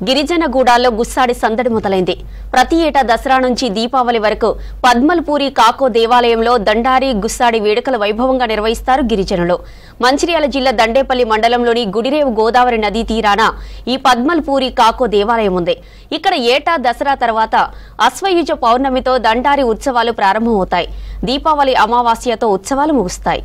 గిరిజన గూడాల్లో గుస్సాడి సందడి మొదలైంది ప్రతి ఏటా దసరా నుంచి దీపావళి వరకు పద్మల్పూరి కాకో దేవాలయంలో దండారి గుస్సాడి వేడుకలు వైభవంగా నిర్వహిస్తారు గిరిజనులు మంచిర్యాల జిల్లా దండేపల్లి మండలంలోని గుడిరేవు గోదావరి నదీ తీరాన ఈ పద్మల్పూరి కాకో దేవాలయం ఉంది ఇక్కడ ఏటా దసరా తర్వాత అశ్వయుజ పౌర్ణమితో దండారి ఉత్సవాలు ప్రారంభమవుతాయి దీపావళి అమావాస్యతో ఉత్సవాలు ముగుస్తాయి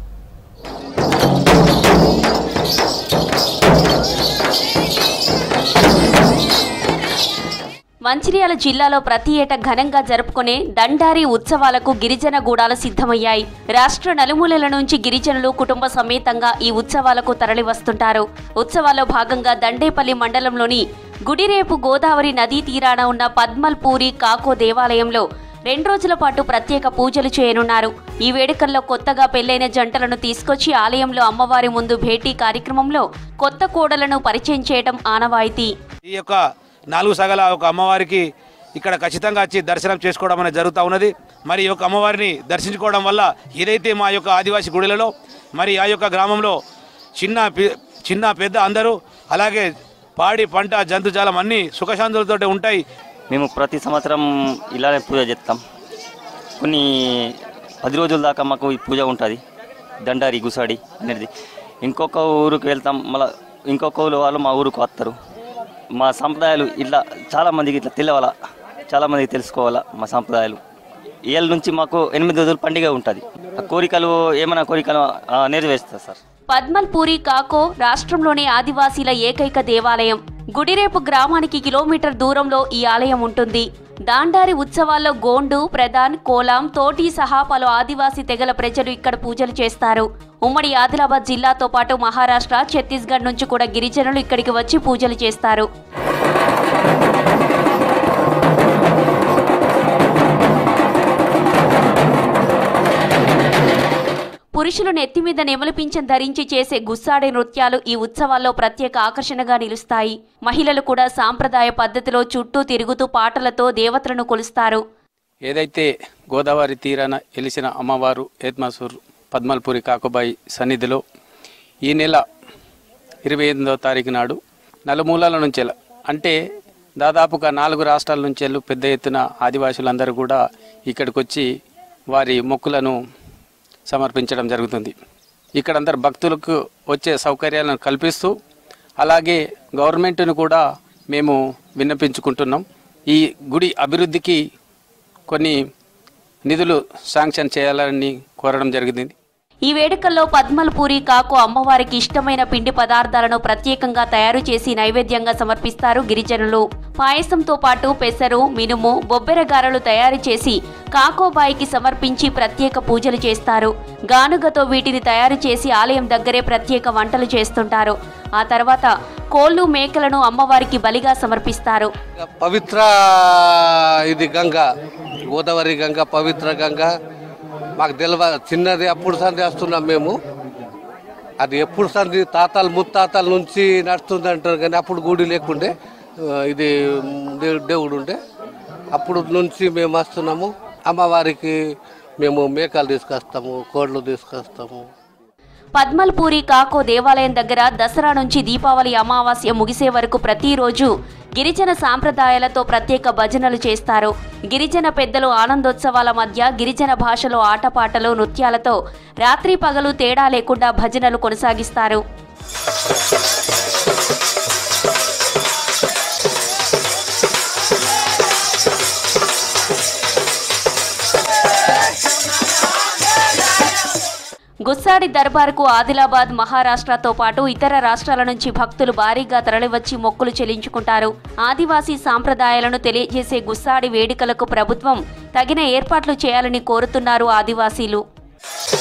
మంచిర్యాల జిల్లాలో ప్రతి ఏటా ఘనంగా జరుపుకునే దండారి ఉత్సవాలకు గిరిజన గూడాలు సిద్ధమయ్యాయి రాష్ట్ర నలుమూలల నుంచి గిరిజనులు కుటుంబ సమేతంగా ఈ ఉత్సవాలకు తరలివస్తుంటారు ఉత్సవాల్లో భాగంగా దండేపల్లి మండలంలోని గుడిరేపు గోదావరి నదీ తీరాన ఉన్న పద్మల్పూరి కాకో దేవాలయంలో రెండు రోజుల పాటు ప్రత్యేక పూజలు చేయనున్నారు ఈ వేడుకల్లో కొత్తగా పెళ్లైన జంటలను తీసుకొచ్చి ఆలయంలో అమ్మవారి ముందు భేటీ కార్యక్రమంలో కొత్త కోడలను పరిచయం చేయడం ఆనవాయితీ ఈ యొక్క నాలుగు సగల ఒక అమ్మవారికి ఇక్కడ ఖచ్చితంగా వచ్చి దర్శనం చేసుకోవడం అనేది జరుగుతూ ఉన్నది మరి ఈ యొక్క అమ్మవారిని దర్శించుకోవడం వల్ల ఏదైతే మా యొక్క ఆదివాసీ గుడిలలో మరి ఆ యొక్క గ్రామంలో చిన్న పి- చిన్న పెద్ద అందరూ అలాగే పాడి పంట జంతుజాలం అన్నీ సుఖశాంతులతో ఉంటాయి మేము ప్రతి సంవత్సరం ఇలానే పూజ చేస్తాం కొన్ని పది రోజుల దాకా మాకు ఈ పూజ ఉంటుంది దండారి గుసాడి అనేది ఇంకొక ఊరికి వెళ్తాం మళ్ళీ ఇంకొక ఊరు వాళ్ళు మా ఊరికి వస్తారు మా సంప్రదాయాలు ఇట్లా చాలామందికి ఇట్లా తెలియాలా చాలామందికి తెలుసుకోవాలా మా సంప్రదాయాలు ఏళ్ళ నుంచి మాకు ఎనిమిది రోజులు పండుగ ఉంటుంది ఆ కోరికలు ఏమైనా కోరికలు ఆ, నెరవేరుస్తారు సార్ పద్మల్పూరి కాకో రాష్ట్రంలోని ఆదివాసీల ఏకైక దేవాలయం గుడిరేపు గ్రామానికి కిలోమీటర్ దూరంలో ఈ ఆలయం ఉంటుంది దాండారి ఉత్సవాల్లో గోండు ప్రధాన్ కోలాం తోటి సహా పలు ఆదివాసీ తెగల ప్రజలు ఇక్కడ పూజలు చేస్తారు ఉమ్మడి ఆదిలాబాద్ జిల్లాతో పాటు మహారాష్ట్ర ఛత్తీస్గఢ్ నుంచి కూడా గిరిజనులు ఇక్కడికి వచ్చి పూజలు చేస్తారు పురుషులు నెత్తి మీద నెమలి పింఛం ధరించి చేసే గుస్సాడే నృత్యాలు ఈ ఉత్సవాల్లో ప్రత్యేక ఆకర్షణగా నిలుస్తాయి మహిళలు కూడా సాంప్రదాయ పద్ధతిలో చుట్టూ తిరుగుతూ పాటలతో దేవతలను కొలుస్తారు ఏదైతే గోదావరి తీరాన వెలిసిన అమ్మవారు ఏత్మాసూర్ పద్మల్పూరి కాకుబాయి సన్నిధిలో ఈ నెల ఇరవై ఎనిమిదవ తారీఖు నాడు నలుమూలల నుంచి అంటే దాదాపుగా నాలుగు రాష్ట్రాల నుంచి పెద్ద ఎత్తున ఆదివాసులందరూ కూడా ఇక్కడికి వచ్చి వారి మొక్కులను సమర్పించడం జరుగుతుంది ఇక్కడ అందరు భక్తులకు వచ్చే సౌకర్యాలను కల్పిస్తూ అలాగే గవర్నమెంట్ను కూడా మేము విన్నపించుకుంటున్నాం ఈ గుడి అభివృద్ధికి కొన్ని నిధులు శాంక్షన్ చేయాలని కోరడం జరిగింది ఈ వేడుకల్లో పద్మల్పూరి కాకు అమ్మవారికి ఇష్టమైన పిండి పదార్థాలను ప్రత్యేకంగా తయారు చేసి నైవేద్యంగా సమర్పిస్తారు గిరిజనులు పాయసంతో పాటు పెసరు మినుము బొబ్బెర గారెలు తయారు చేసి కాకోబాయికి సమర్పించి ప్రత్యేక పూజలు చేస్తారు గానుగతో వీటిని తయారు చేసి ఆలయం దగ్గరే ప్రత్యేక వంటలు చేస్తుంటారు ఆ తర్వాత కోళ్లు మేకలను అమ్మవారికి బలిగా సమర్పిస్తారు పవిత్ర ఇది గంగ గోదావరి గంగ పవిత్ర గంగ మాకు తెలియ చిన్నది అప్పుడు సంది వస్తున్నాం మేము అది ఎప్పుడు సంది తాతలు ముత్తాతల నుంచి నడుస్తుంది అంటారు కానీ అప్పుడు గుడి లేకుండే ఆ, ఇది దే- దేవుడు ఉండే అప్పుడు నుంచి మేము వస్తున్నాము అమ్మవారికి మేము మేకలు తీసుకొస్తాము కోళ్ళు తీసుకొస్తాము పద్మల్పూరి కాకో దేవాలయం దగ్గర దసరా నుంచి దీపావళి అమావాస్య ముగిసే వరకు ప్రతిరోజు గిరిజన సాంప్రదాయాలతో ప్రత్యేక భజనలు చేస్తారు గిరిజన పెద్దలు ఆనందోత్సవాల మధ్య గిరిజన భాషలో ఆటపాటలు నృత్యాలతో రాత్రి పగలు తేడా లేకుండా భజనలు కొనసాగిస్తారు గుస్సాడి దర్బార్కు ఆదిలాబాద్ మహారాష్ట్రతో పాటు ఇతర రాష్ట్రాల నుంచి భక్తులు భారీగా తరలివచ్చి మొక్కులు చెల్లించుకుంటారు ఆదివాసీ సాంప్రదాయాలను తెలియజేసే గుస్సాడి వేడుకలకు ప్రభుత్వం తగిన ఏర్పాట్లు చేయాలని కోరుతున్నారు ఆదివాసీలు